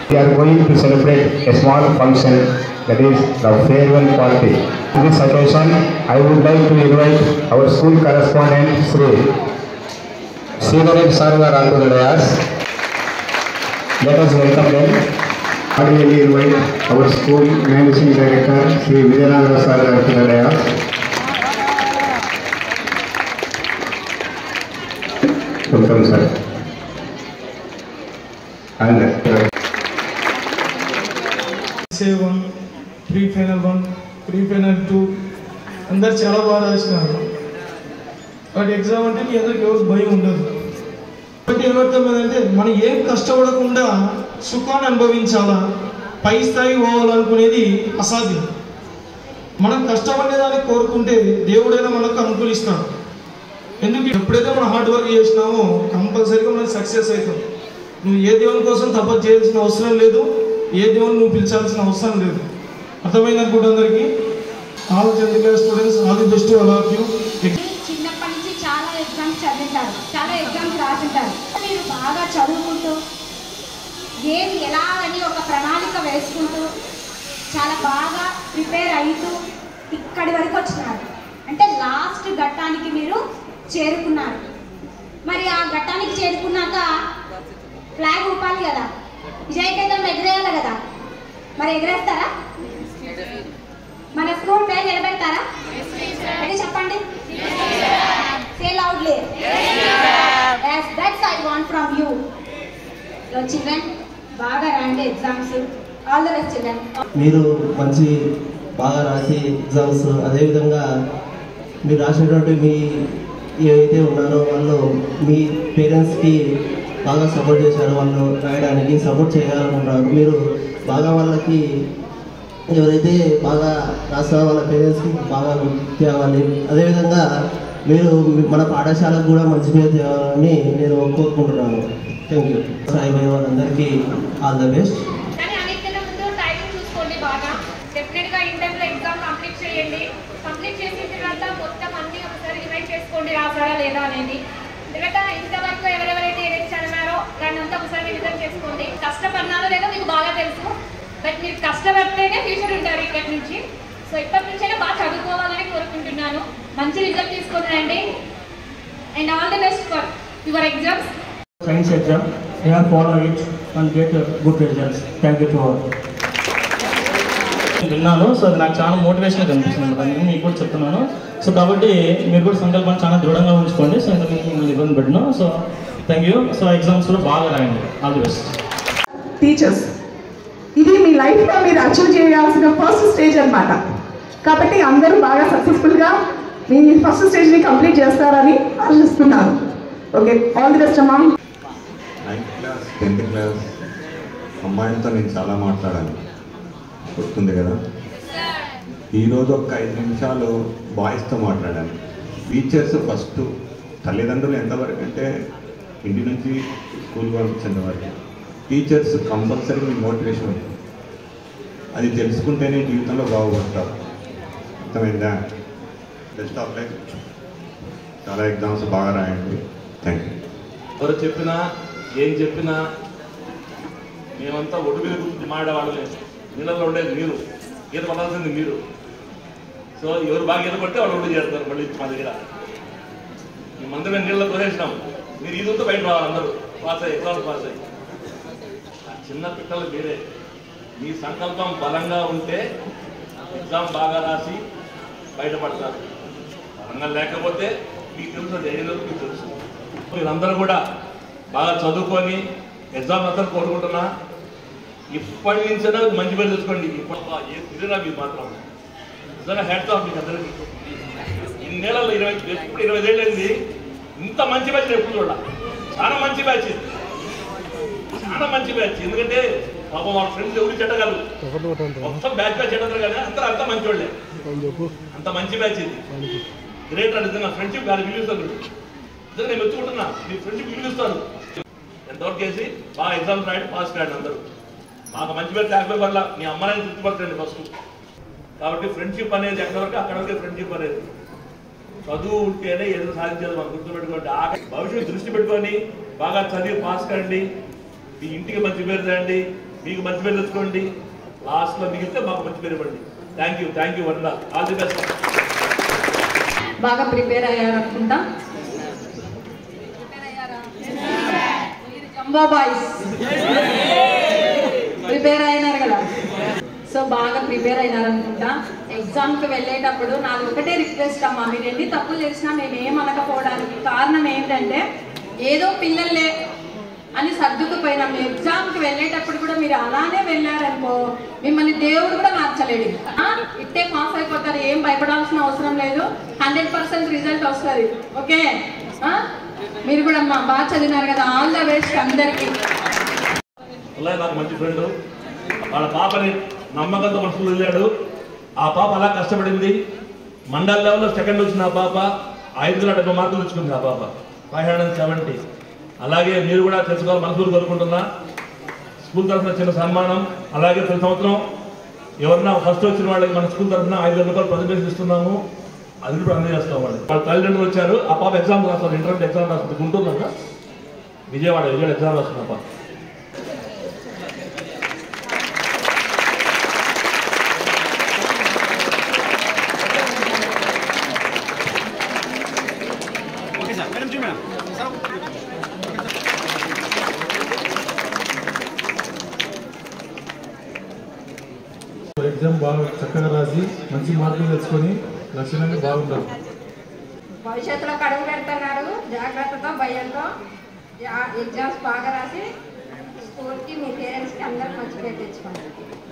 We are going to celebrate a small function that is the farewell party. On this occasion, I would like to invite our school correspondent Sri Sridharan Sir garu onto the dais. Let us welcome them. Cordially invite our school managing director Sri Vijayanagara Sir garu to the dais. Welcome sir. And uh, say one pre final one pre final two అందరు చాలా బాగా రాసినారు but exam అంటే మీ అందరికి ఎవరికి భయం ఉండదు but ఏమర్థమైందంటే మనం ఏం కష్టపడకుండా సుఖాన్ని అనుభవించాలా పై స్థాయి పోవాలనుకునేది అసాధ్యం మనం కష్టపడేదాన్ని కోరుకుంటే దేవుడైనా మనకు అనుకూలిస్తాడు ఎందుకు ఎప్పుడైతే మనం హార్డ్ వర్క్ చేసినామో కంపల్సరీగా మనం సక్సెస్ అవుతాం నువ్వు ఏ దేవుని కోసం తపస్సు చేయాల్సిన అవసరం లేదు ఏ దేవుని నువ్వు పిలిచాల్సిన అవసరం లేదు అర్థమైంది అనుకుంటే అందరికీ all tenth class students all the best all of you చిన్నప్పటి నుంచి చాలా ఎగ్జామ్స్ చదివింటారు చాలా ఎగ్జామ్స్ రాసింటారు మీరు బాగా చదువుకుంటూ ఏది ఎలా అని ఒక ప్రణాళిక వేసుకుంటూ చాలా బాగా ప్రిపేర్ అవుతూ ఇక్కడి వరకు వచ్చినారు అంటే లాస్ట్ ఘట్టానికి మీరు చేరుకున్నారు మరి ఆ ఘట్టానికి చేరుకున్నాక ఫ్లాగ్ ఊపాలి కదా విజయకేతం ఎగరేయాలి కదా మరి ఎగరేస్తారా మన స్కూల్ పేరు నిలబెడతారా అది చెప్పండి say loudly yes that's i want from you your children బాగా రాండి exams all the best children మీరు మంచి బాగా రాసి ఎగ్జామ్స్ అదేవిధంగా మీరు రాసినటువంటి మీ ఏవైతే ఉన్నారో వాళ్ళు మీ పేరెంట్స్కి బాగా సపోర్ట్ చేశారు వాళ్ళు రాయడానికి సపోర్ట్ చేయాలనుకుంటున్నారు మీరు బాగా వాళ్ళకి ఎవరైతే బాగా రాస్తారో వాళ్ళ పేరెంట్స్కి బాగా గుర్తు తేవాలి అదేవిధంగా మీరు మన పాఠశాలకు కూడా మంచి పేరు తేవాలని నేను కోరుకుంటున్నాను థ్యాంక్ యూ సాయి వాళ్ళందరికీ ఆల్ ద బెస్ట్ కానీ అన్నిటికన్నా ముందు టైం చూసుకోండి బాగా డెఫినెట్ గా ఇన్ టైంలో ఎగ్జామ్ కంప్లీట్ చేయండి కంప్లీట్ చేసిన తర్వాత మొత్తం అన్ని ఒకసారి రివైజ్ చేసుకోండి రాసారా లేదా అనేది ఎందుకంటే ఇంతవరకు ఎవరెవరైతే ఏదైతే చదివారో దాన్ని అంతా ఒకసారి రివిజన్ చేసుకోండి కష్టపడినారో లేదో మీకు బాగా తెలుసు బట్ మీరు కష్టపడితేనే ఫ్యూచర్ ఉంటారు ఇక్కడి నుంచి సో ఇప్పటి నుంచైనా బాగా చదువుకోవాలని కోరుకుంటున్నాను మంచి రిజల్ట్ తీసుకొని రండి and all the best for your exams science exam. You have follow it and get uh, good results. Thank you to all. విన్నాను సో అది నాకు చాలా మోటివేషన్ కనిపిస్తుంది అనమాట అందుకని మీకు కూడా చెప్తున్నాను సో కాబట్టి మీరు కూడా సంకల్పాన్ని చాలా దృఢంగా ఉంచుకోండి సో ఇంకా మీకు మిమ్మల్ని ఇబ్బంది పెట్టినా so thank you so exams కూడా బాగా రాయండి ఆల్ ది బెస్ట్ టీచర్స్ ఇది మీ లైఫ్లో మీరు అచీవ్ చేయాల్సిన ఫస్ట్ స్టేజ్ అన్నమాట కాబట్టి అందరూ బాగా సక్సెస్ఫుల్గా మీ ఫస్ట్ స్టేజ్ని కంప్లీట్ చేస్తారని ఆశిస్తున్నాను ఓకే ఆల్ ది బెస్ట్ అమ్మా నైన్త్ క్లాస్ టెన్త్ క్లాస్ అమ్మాయిలతో నేను చాలా మాట్లాడాను గుర్తుంది కదా ఈరోజు ఒక ఐదు నిమిషాలు బాయ్స్తో మాట్లాడాను టీచర్స్ ఫస్ట్ తల్లిదండ్రులు ఎంతవరకు అంటే ఇంటి నుంచి స్కూల్ పంపించేంత వరకు టీచర్స్ కంపల్సరీ మీ మోటివేషన్ ఉంటుంది అది తెలుసుకుంటేనే జీవితంలో బాగుపడతారు అర్థమైందా బెస్ట్ ఆఫ్ లైఫ్ చాలా ఎగ్జామ్స్ బాగా రాయండి థ్యాంక్ యూ ఎవరు చెప్పినా ఏం చెప్పినా మేమంతా ఒడ్డు మీద గురించి మాడేవాళ్ళమే నీళ్ళలో ఉండేది మీరు ఈత పడాల్సింది మీరు సో ఎవరు బాగా ఈత పడితే వాళ్ళు ఒడ్డు చేస్తారు మళ్ళీ మా దగ్గర మేమందరం నీళ్ళలో తోసేసినాం మీరు ఈదుతో బయట రావాలి అందరూ పాస్ అయ్యి ఎగ్జామ్స్ పాస్ అయ్యి ఆ చిన్న పిట్టలు మీరే మీ సంకల్పం బలంగా ఉంటే ఎగ్జామ్ బాగా రాసి బయటపడతారు బలంగా లేకపోతే మీకు తెలుసు ధైర్యం మీకు తెలుసు మీరందరూ కూడా బాగా చదువుకొని ఎగ్జామ్ అందరూ కోరుకుంటున్నా ఇప్పటి నుంచైనా మంచి పేరు తెచ్చుకోండి ఇప్పుడు ఏ కుదిరినా మీకు మాత్రం నిజంగా హ్యాట్స్ ఆఫ్ మీకు అందరికీ ఇన్నేళ్ళలో ఇరవై ఎప్పుడు ఇరవై ఏళ్ళు అయింది ఇంత మంచి బ్యాచ్ నేను ఎప్పుడు చూడాలి చాలా మంచి బ్యాచ్ ఇది. చాలా మంచి బ్యాచ్ ఎందుకంటే పాపం వాళ్ళ ఫ్రెండ్స్ ఎవరు చెడ్డగలరు మొత్తం బ్యాచ్ బ్యాచ్ చెడ్డరు కానీ అందరూ అంత మంచి వాళ్ళే అంత మంచి బ్యాచ్ ఇది గ్రేట్ అంటే నా ఫ్రెండ్షిప్ గారు పిలుస్తాను నిజంగా నేను మెచ్చుకుంటున్నా మీ ఫ్రెండ్షిప్ పిలుస్తాను ఎంతవరకు చేసి బాగా ఎగ్జామ్స్ రాయండి పాస్ రాయండి అందరూ మాకు మంచి పేరు కాకపోయి వల్ల మీ అమ్మాయిని గుర్తుపట్టండి ఫస్ట్ కాబట్టి ఫ్రెండ్షిప్ అనేది ఎక్కడ వరకు అక్కడ వరకే ఫ్రెండ్షిప్ అనేది చదువు ఉంటేనే ఏదో సాధించేది మనం గుర్తుపెట్టుకోండి ఆ భవిష్యత్తు దృష్టి పెట్టుకొని బాగా చదివి పాస్ కండి మీ ఇంటికి మంచి పేరు తేండి మీకు మంచి పేరు తెచ్చుకోండి లాస్ట్లో మిగిలితే మాకు మంచి పేరు ఇవ్వండి thank you thank you one all the best బాగా ప్రిపేర్ అయ్యారు అనుకుంటా మీరు జంబో బాయ్స్ ప్రిపేర్ అయినారు కదా సో బాగా ప్రిపేర్ అయినారు అనుకుంటా ఎగ్జామ్కి వెళ్ళేటప్పుడు నాది ఒకటే రిక్వెస్ట్ అమ్మా మీరు ఎన్ని తప్పులు చేసినా మేము ఏమనకపోవడానికి కారణం ఏంటంటే ఏదో పిల్లలే అని సర్దుకుపోయినాం మీ ఎగ్జామ్కి వెళ్ళేటప్పుడు కూడా మీరు అలానే వెళ్ళారనుకో మిమ్మల్ని దేవుడు కూడా మార్చలేడు ఆ? ఇట్టే పాస్ అయిపోతారు ఏం భయపడాల్సిన అవసరం లేదు హండ్రెడ్ పర్సెంట్ రిజల్ట్ వస్తుంది ఓకే ఆ? మీరు కూడా అమ్మా బాగా చదివినారు కదా ఆల్ ద బెస్ట్ అందరికీ అలాగే నాకు మంచి ఫ్రెండ్ వాళ్ళ పాపని నమ్మకంతో మన స్కూల్ వెళ్ళాడు ఆ పాప అలా కష్టపడింది మండల్ లెవెల్లో సెకండ్ వచ్చిన ఆ పాప ఐదు వందల డెబ్బై మార్కులు తెచ్చుకుంది ఆ పాప ఫైవ్ హండ్రెడ్ అండ్ సెవెంటీ అలాగే మీరు కూడా తెలుసుకోవాలి మనసులు కోరుకుంటున్నా స్కూల్ తరఫున చిన్న సన్మానం అలాగే ప్రతి సంవత్సరం ఎవరన్నా ఫస్ట్ వచ్చిన వాళ్ళకి మన స్కూల్ తరఫున ఐదు వేల రూపాయలు ప్రజెంటేషన్ ఇస్తున్నాము అది కూడా అందజేస్తాం వాళ్ళు వాళ్ళ తల్లిదండ్రులు వచ్చారు ఆ పాప ఎగ్జామ్ రాస్తారు ఇంటర్మీడియట్ ఎగ్జామ్ రాస్తుంది గుంటూరు అంట విజయవాడ విజయవాడ ఎగ్జామ్ రాస్తుంది ఆ పాప ఎగ్జామ్ బాగా చక్కగా రాసి మంచి మార్కులు తెచ్చుకొని లక్షణంగా బాగుంటారు భవిష్యత్తులో కడుగు పెడుతున్నారు జాగ్రత్తతో భయంతో ఎగ్జామ్స్ బాగా రాసి స్కూల్కి మీ పేరెంట్స్కి అందరికి మంచి పేరు తెచ్చుకోండి